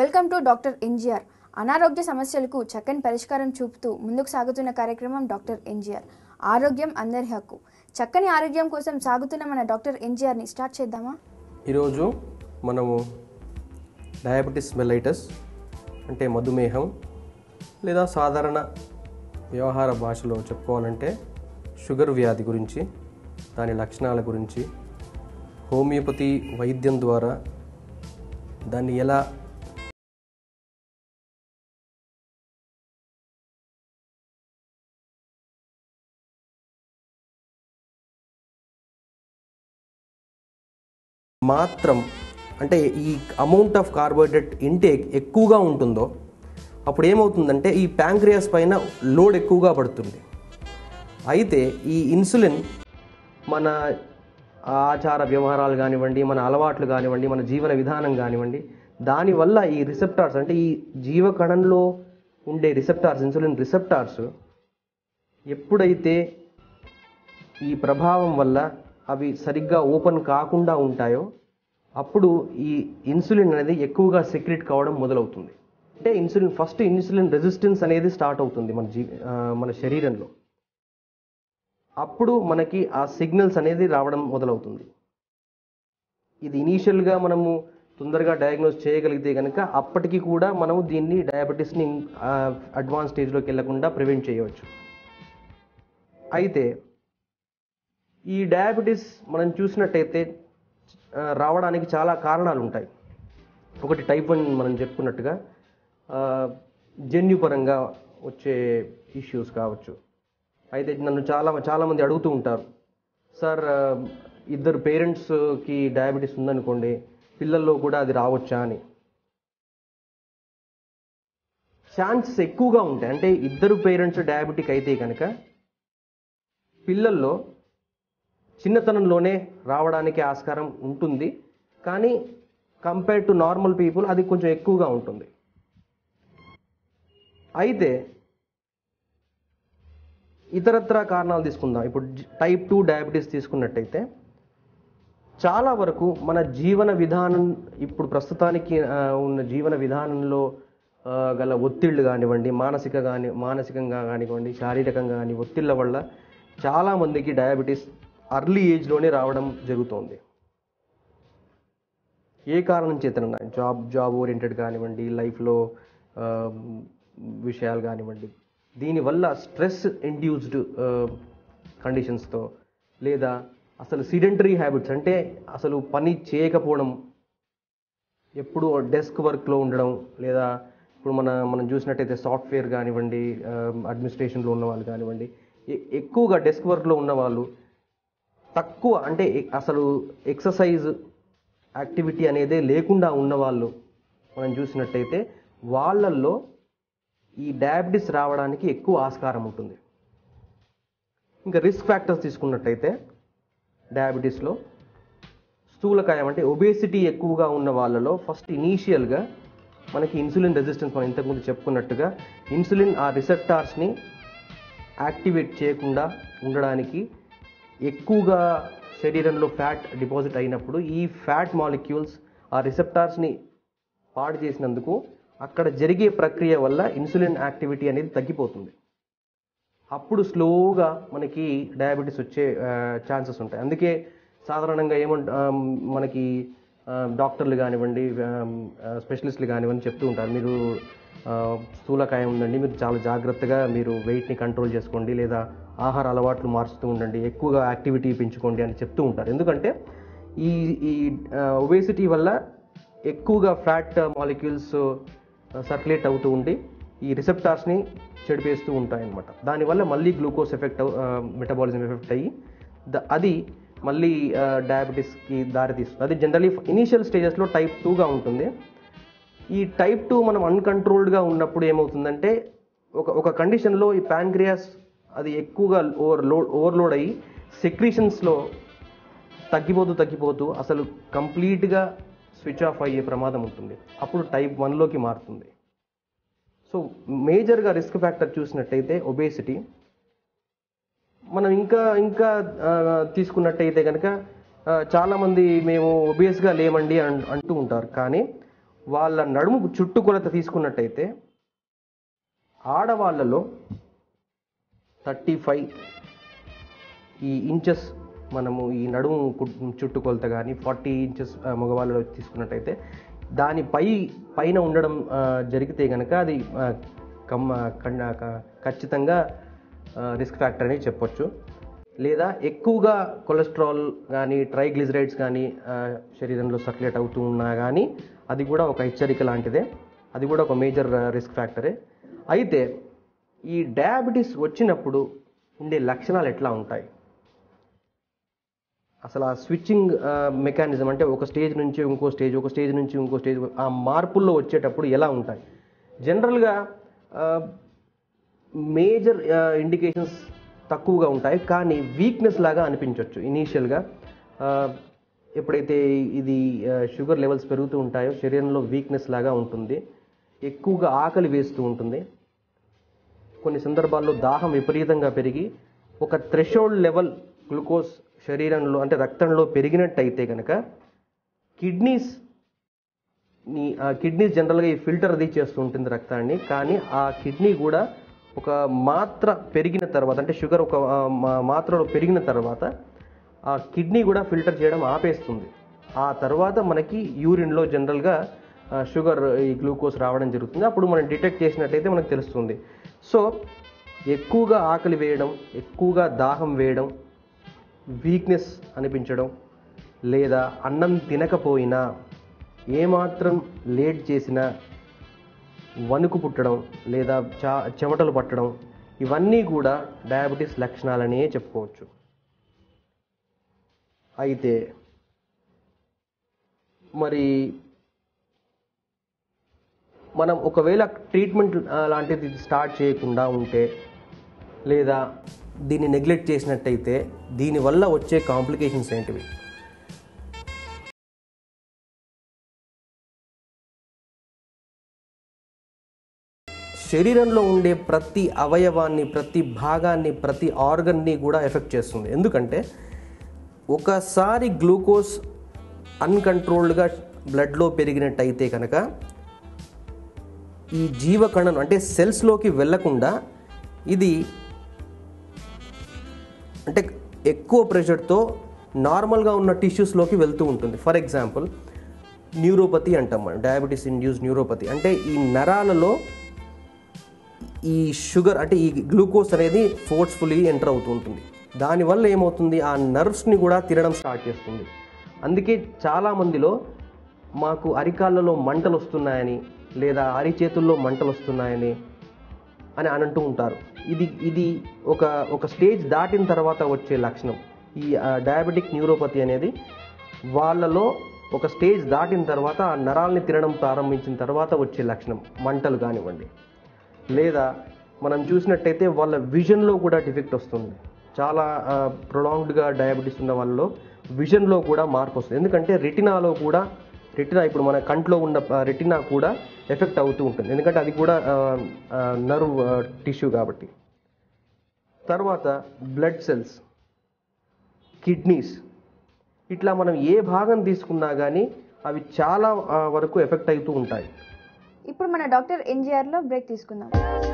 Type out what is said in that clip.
welcome to doctor NGR అనారోగ్య సమస్యలకు చక్కని పరిష్కారం చూపుతూ ముందుకు సాగుతున్న కార్యక్రమం డాక్టర్ ఎన్జిఆర్ ఆరోగ్యం అందరి హక్కు చక్కని ఆరోగ్యం కోసం సాగుతున్న మన డాక్టర్ ఎన్జిఆర్ని స్టార్ట్ చేద్దామా ఈరోజు మనము డయాబెటిస్ మెలైటస్ అంటే మధుమేహం లేదా సాధారణ వ్యవహార భాషలో చెప్పుకోవాలంటే షుగర్ వ్యాధి గురించి దాని లక్షణాల గురించి హోమియోపతి వైద్యం ద్వారా దాన్ని ఎలా మాత్రం అంటే ఈ అమౌంట్ ఆఫ్ కార్బోహైడ్రేట్ ఇంటేక్ ఎక్కువగా ఉంటుందో అప్పుడు ఏమవుతుందంటే ఈ ప్యాంక్రియాస్ పైన లోడ్ ఎక్కువగా పడుతుంది అయితే ఈ ఇన్సులిన్ మన ఆచార వ్యవహారాలు కానివ్వండి మన అలవాట్లు కానివ్వండి మన జీవన విధానం కానివ్వండి దానివల్ల ఈ రిసెప్టార్స్ అంటే ఈ జీవకణంలో ఉండే రిసెప్టార్స్ ఇన్సులిన్ రిసెప్టార్స్ ఎప్పుడైతే ఈ ప్రభావం వల్ల అవి సరిగ్గా ఓపెన్ కాకుండా ఉంటాయో అప్పుడు ఈ ఇన్సులిన్ అనేది ఎక్కువగా సెక్రెట్ కావడం మొదలవుతుంది అంటే ఇన్సులిన్ ఫస్ట్ ఇన్సులిన్ రెసిస్టెన్స్ అనేది స్టార్ట్ అవుతుంది మన జీ ఆ, మన శరీరంలో అప్పుడు మనకి ఆ సిగ్నల్స్ అనేది రావడం మొదలవుతుంది ఇది ఇనీషియల్గా మనము తొందరగా డయాగ్నోస్ చేయగలిగితే కనుక అప్పటికి కూడా మనము దీన్ని డయాబెటీస్ని అడ్వాన్స్ స్టేజ్లోకి వెళ్లకుండా ప్రివెంట్ చేయవచ్చు అయితే ఈ డయాబెటీస్ మనం చూసినట్టయితే ఆ, రావడానికి చాలా కారణాలు ఉంటాయి ఒకటి టైప్ వన్ మనం చెప్పుకున్నట్టుగా ఆ, జన్యుపరంగా వచ్చే ఇష్యూస్ కావచ్చు అయితే నన్ను చాలా చాలామంది అడుగుతూ ఉంటారు సార్ ఆ, ఇద్దరు పేరెంట్స్కి డయాబెటీస్ ఉందనుకోండి పిల్లల్లో కూడా అది రావచ్చా అని ఛాన్సెస్ ఎక్కువగా ఉంటాయి అంటే ఇద్దరు పేరెంట్స్ డయాబెటిక్ అయితే కనుక పిల్లల్లో చిన్నతనంలోనే రావడానికి ఆస్కారం ఉంటుంది కానీ కంపేర్ టు నార్మల్ పీపుల్ అది కొంచెం ఎక్కువగా ఉంటుంది అయితే ఇతరత్ర కారణాలు తీసుకుందాం ఇప్పుడు టైప్ టూ డయాబెటీస్ తీసుకున్నట్టయితే చాలా వరకు మన జీవన విధానం ఇప్పుడు ప్రస్తుతానికి ఆ, ఉన్న జీవన విధానంలో ఆ, గల ఒత్తిళ్ళు కానివ్వండి మానసిక కాని మానసికంగా కానివ్వండి శారీరకంగా కానీ ఒత్తిళ్ళ వల్ల చాలా మందికి డయాబెటీస్ అర్లీ ఏజ్లోనే రావడం జరుగుతోంది ఏ కారణం చేతనన్నా జాబ్ జాబ్ ఓరియంటెడ్ కానివ్వండి లైఫ్లో విషయాలు కానివ్వండి దీనివల్ల స్ట్రెస్ ఇండ్యూస్డ్ కండిషన్స్తో లేదా అసలు సిడెంటరీ హ్యాబిట్స్ అంటే అసలు పని చేయకపోవడం ఎప్పుడు డెస్క్ వర్క్లో ఉండడం లేదా ఇప్పుడు మన మనం చూసినట్టయితే సాఫ్ట్వేర్ కానివ్వండి అడ్మినిస్ట్రేషన్లో ఉన్న వాళ్ళు కానివ్వండి ఎ- ఎక్కువగా డెస్క్ వర్క్లో ఉన్న వాళ్ళు తక్కువ అంటే ఎ- అసలు ఎక్సర్సైజ్ యాక్టివిటీ అనేదే లేకుండా ఉన్నవాళ్ళు మనం చూసినట్టయితే వాళ్ళల్లో ఈ డయాబెటీస్ రావడానికి ఎక్కువ ఆస్కారం ఉంటుంది ఇంకా రిస్క్ ఫ్యాక్టర్స్ తీసుకున్నట్టయితే డయాబెటీస్లో స్థూలకాయం అంటే ఒబేసిటీ ఎక్కువగా ఉన్న వాళ్ళలో ఫస్ట్ ఇనీషియల్గా మనకి ఇన్సులిన్ రెసిస్టెన్స్ మనం ఇంతకుముందు చెప్పుకున్నట్టుగా ఇన్సులిన్ ఆ రిసెప్టార్స్ని యాక్టివేట్ చేయకుండా ఉండడానికి ఎక్కువగా శరీరంలో ఫ్యాట్ డిపాజిట్ అయినప్పుడు ఈ ఫ్యాట్ మాలిక్యూల్స్ ఆ రిసెప్టార్స్ని పాడు చేసినందుకు అక్కడ జరిగే ప్రక్రియ వల్ల ఇన్సులిన్ యాక్టివిటీ అనేది తగ్గిపోతుంది అప్పుడు స్లోగా మనకి డయాబెటీస్ వచ్చే ఛాన్సెస్ ఉంటాయి అందుకే సాధారణంగా ఏమంట ఆ, మనకి ఆ, డాక్టర్లు కానివ్వండి స్పెషలిస్టులు కానివ్వండి చెప్తూ ఉంటారు మీరు ఆ, స్థూలకాయం ఉందండి మీరు చాలా జాగ్రత్తగా మీరు వెయిట్ని కంట్రోల్ చేసుకోండి లేదా ఆహార అలవాట్లు మార్చుతూ ఉండండి ఎక్కువగా యాక్టివిటీ పెంచుకోండి అని చెప్తూ ఉంటారు ఎందుకంటే ఈ ఈ ఒబేసిటీ వల్ల ఎక్కువగా ఫ్యాట్ మాలిక్యూల్స్ సర్క్యులేట్ అవుతూ ఉండి ఈ రిసెప్టార్స్ని చెడిపేస్తూ ఉంటాయి అన్నమాట దానివల్ల మళ్ళీ గ్లూకోజ్ ఎఫెక్ట్ మెటబాలిజం ఎఫెక్ట్ అయ్యి ద- అది మళ్ళీ డయాబెటీస్కి దారి తీస్తుంది అది జనరలీ ఇనీషియల్ స్టేజెస్లో టైప్ టూగా ఉంటుంది ఈ టైప్ టూ మనం అన్కంట్రోల్డ్గా ఉన్నప్పుడు ఏమవుతుందంటే ఒక ఒక కండిషన్లో ఈ ప్యాంక్రియాస్ అది ఎక్కువగా ఓవర్లోడ్ ఓవర్లోడ్ అయ్యి సెక్రీషన్స్లో తగ్గిపోతూ తగ్గిపోతూ అసలు కంప్లీట్గా స్విచ్ ఆఫ్ అయ్యే ప్రమాదం ఉంటుంది అప్పుడు టైప్ వన్లోకి మారుతుంది సో మేజర్గా రిస్క్ ఫ్యాక్టర్ చూసినట్టయితే ఒబేసిటీ మనం ఇంకా ఇంకా ఆ, తీసుకున్నట్టయితే కనుక ఆ, చాలామంది మేము ఒబియస్గా లేమండి అన్- అంటూ ఉంటారు కానీ వాళ్ళ నడుము చుట్టుకొలత తీసుకున్నట్టయితే ఆడవాళ్ళలో థర్టీ ఫైవ్ ఈ ఇంచెస్ మనము ఈ నడుము కు- చుట్టుకొలత కానీ ఫార్టీ ఇంచెస్ మగవాళ్ళలో తీసుకున్నట్టయితే దాని పై పైన ఉండడం ఆ, జరిగితే కనుక అది ఆ, కమ్మ కన్న- క- ఖచ్చితంగా రిస్క్ ఫ్యాక్టర్ అని చెప్పొచ్చు లేదా ఎక్కువగా కొలెస్ట్రాల్ కానీ ట్రైగ్లిజరైడ్స్ కానీ ఆ, శరీరంలో సర్క్యులేట్ అవుతూ ఉన్నా కానీ అది కూడా ఒక హెచ్చరిక లాంటిదే అది కూడా ఒక మేజర్ రిస్క్ ఫ్యాక్టరే అయితే ఈ డయాబెటీస్ వచ్చినప్పుడు ఉండే లక్షణాలు ఎట్లా ఉంటాయి అసలు ఆ స్విచ్చింగ్ మెకానిజం అంటే ఒక స్టేజ్ నుంచి ఇంకో స్టేజ్ ఒక స్టేజ్ నుంచి ఇంకో స్టేజ్ ఆ మార్పుల్లో వచ్చేటప్పుడు ఎలా ఉంటాయి జనరల్గా మేజర్ ఇండికేషన్స్ తక్కువగా ఉంటాయి కానీ వీక్నెస్ లాగా అనిపించవచ్చు ఇనీషియల్గా ఎప్పుడైతే ఇది షుగర్ లెవెల్స్ పెరుగుతూ ఉంటాయో శరీరంలో వీక్నెస్ లాగా ఉంటుంది ఎక్కువగా ఆకలి వేస్తూ ఉంటుంది కొన్ని సందర్భాల్లో దాహం విపరీతంగా పెరిగి ఒక థ్రెషోల్డ్ లెవెల్ గ్లూకోజ్ శరీరంలో అంటే రక్తంలో పెరిగినట్టయితే కనుక కిడ్నీస్ నీ ఆ కిడ్నీస్ జనరల్గా ఈ ఫిల్టర్ అది చేస్తూ ఉంటుంది రక్తాన్ని కానీ ఆ కిడ్నీ కూడా ఒక మాత్ర పెరిగిన తర్వాత అంటే షుగర్ ఒక ఆ, మా- మాత్రలో పెరిగిన తర్వాత ఆ కిడ్నీ కూడా ఫిల్టర్ చేయడం ఆపేస్తుంది ఆ తర్వాత మనకి యూరిన్లో జనరల్గా ఆ, షుగర్ ఈ గ్లూకోజ్ రావడం జరుగుతుంది అప్పుడు మనం డిటెక్ట్ చేసినట్టయితే మనకు తెలుస్తుంది సో ఎక్కువగా ఆకలి వేయడం ఎక్కువగా దాహం వేయడం వీక్నెస్ అనిపించడం లేదా అన్నం తినకపోయినా ఏమాత్రం లేట్ చేసినా వణుకు పుట్టడం లేదా చా చెమటలు పట్టడం ఇవన్నీ కూడా డయాబెటీస్ లక్షణాలనే చెప్పుకోవచ్చు అయితే మరి మనం ఒకవేళ ట్రీట్మెంట్ ఆ, లాంటిది స్టార్ట్ చేయకుండా ఉంటే లేదా దీన్ని నెగ్లెక్ట్ చేసినట్టయితే దీనివల్ల వచ్చే కాంప్లికేషన్స్ ఏంటివి శరీరంలో ఉండే ప్రతి అవయవాన్ని ప్రతి భాగాన్ని ప్రతి ఆర్గన్ని కూడా ఎఫెక్ట్ చేస్తుంది ఎందుకంటే ఒకసారి గ్లూకోజ్ అన్కంట్రోల్డ్గా బ్లడ్లో పెరిగినట్టయితే కనుక ఈ జీవకణం అంటే సెల్స్లోకి వెళ్ళకుండా ఇది అంటే ఎక్కువ ప్రెషర్తో నార్మల్గా ఉన్న టిష్యూస్లోకి వెళ్తూ ఉంటుంది ఫర్ ఎగ్జాంపుల్ న్యూరోపతి అంటాం మనం డయాబెటీస్ ఇండ్యూస్ న్యూరోపతి అంటే ఈ నరాలలో ఈ షుగర్ అంటే ఈ గ్లూకోజ్ అనేది ఫోర్స్ఫుల్లీ ఎంటర్ అవుతూ ఉంటుంది దానివల్ల ఏమవుతుంది ఆ నర్వ్స్ని కూడా తినడం స్టార్ట్ చేస్తుంది అందుకే చాలామందిలో మాకు అరికాళ్ళలో మంటలు వస్తున్నాయని లేదా అరిచేతుల్లో మంటలు వస్తున్నాయని అని అని అంటూ ఉంటారు ఇది ఇది ఒక ఒక స్టేజ్ దాటిన తర్వాత వచ్చే లక్షణం ఈ డయాబెటిక్ న్యూరోపతి అనేది వాళ్ళలో ఒక స్టేజ్ దాటిన తర్వాత ఆ నరాల్ని తినడం ప్రారంభించిన తర్వాత వచ్చే లక్షణం మంటలు కానివ్వండి లేదా మనం చూసినట్టయితే వాళ్ళ విజన్లో కూడా డిఫెక్ట్ వస్తుంది చాలా ప్రొలాంగ్డ్గా డయాబెటీస్ ఉన్న వాళ్ళలో విజన్లో కూడా మార్పు వస్తుంది ఎందుకంటే రెటినాలో కూడా రెటినా ఇప్పుడు మన కంట్లో ఉన్న రెటినా కూడా ఎఫెక్ట్ అవుతూ ఉంటుంది ఎందుకంటే అది కూడా నర్వ్ టిష్యూ కాబట్టి తర్వాత బ్లడ్ సెల్స్ కిడ్నీస్ ఇట్లా మనం ఏ భాగం తీసుకున్నా కానీ అవి చాలా ఆ, వరకు ఎఫెక్ట్ అవుతూ ఉంటాయి ఇప్పుడు మన డాక్టర్ ఎన్జిఆర్లో బ్రేక్ తీసుకుందాం